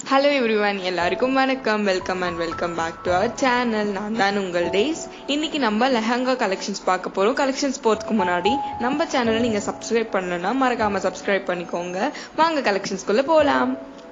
hello everyone எல்லாருக்கும் வணக்கம் welcome and welcome back to our channel நான் தான் உங்கள் டேஸ் இன்னைக்கு நம்ம லெஹங்கா கலெக்ஷன்ஸ் பார்க்க போறோம் கலெக்ஷன்ஸ் போறதுக்கு முன்னாடி நம்ம சேனலை நீங்க சப்ஸ்கிரைப் பண்ணலன்னா மறக்காம சப்ஸ்கிரைப் பண்ணிக்கோங்க வாங்க கலெக்ஷன்ஸ்குள்ள போலாம்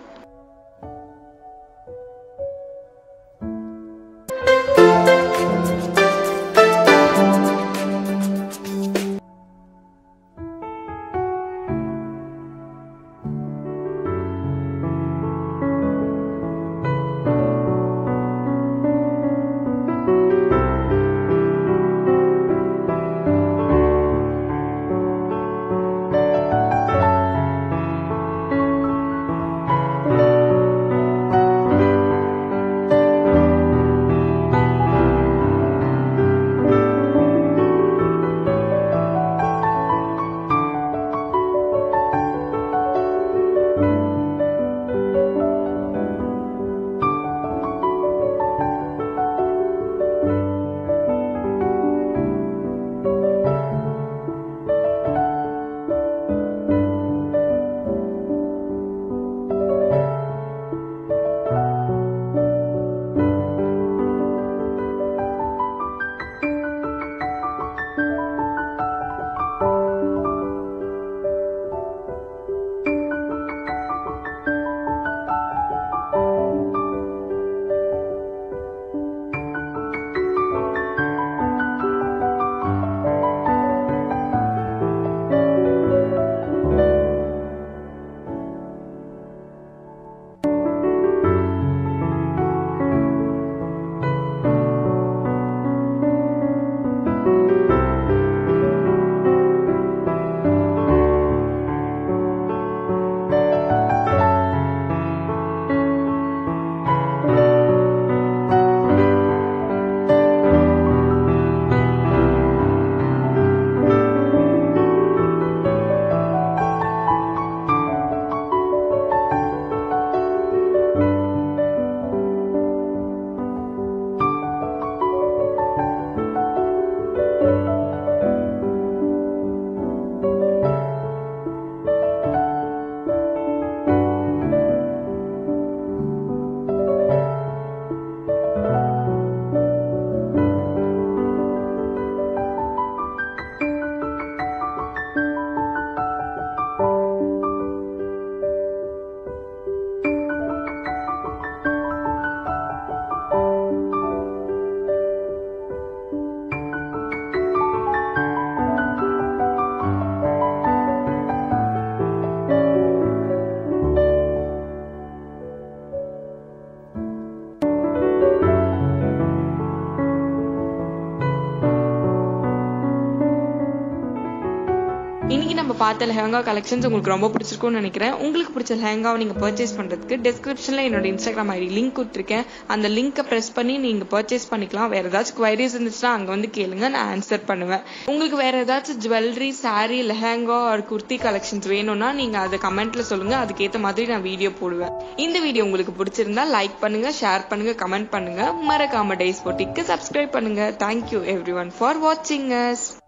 இன்னைக்கு நம்ம பார்த்த லெஹங்கா கலெக்ஷன்ஸ் உங்களுக்கு ரொம்ப பிடிச்சிருக்கும்னு நினைக்கிறேன் உங்களுக்கு பிடிச்ச லெஹங்காவை நீங்க பர்ச்சேஸ் பண்றதுக்கு டிஸ்கிரிப்ஷன்ல என்னோட இன்ஸ்டாகிராம் ஐடி லிங்க் கொடுத்துருக்கேன் அந்த லிங்கை பிரஸ் பண்ணி நீங்க பர்ச்சேஸ் பண்ணிக்கலாம் வேற ஏதாச்சும் குவைரிஸ் இருந்துச்சுன்னா அங்க வந்து கேளுங்க நான் ஆன்சர் பண்ணுவேன் உங்களுக்கு வேற ஏதாச்சும் ஜுவல்லரி சாரி லெஹங்கா ஒரு குர்த்தி கலெக்ஷன்ஸ் வேணும்னா நீங்க அதை கமெண்ட்ல சொல்லுங்க அதுக்கேத்த மாதிரி நான் வீடியோ போடுவேன் இந்த வீடியோ உங்களுக்கு பிடிச்சிருந்தா லைக் பண்ணுங்க ஷேர் பண்ணுங்க கமெண்ட் பண்ணுங்க மறக்காம டேஸ் போட்டிக்கு சப்ஸ்கிரைப் பண்ணுங்க தேங்க்யூ எவ்ரி ஒன் ஃபார் வாட்சிங் அஸ்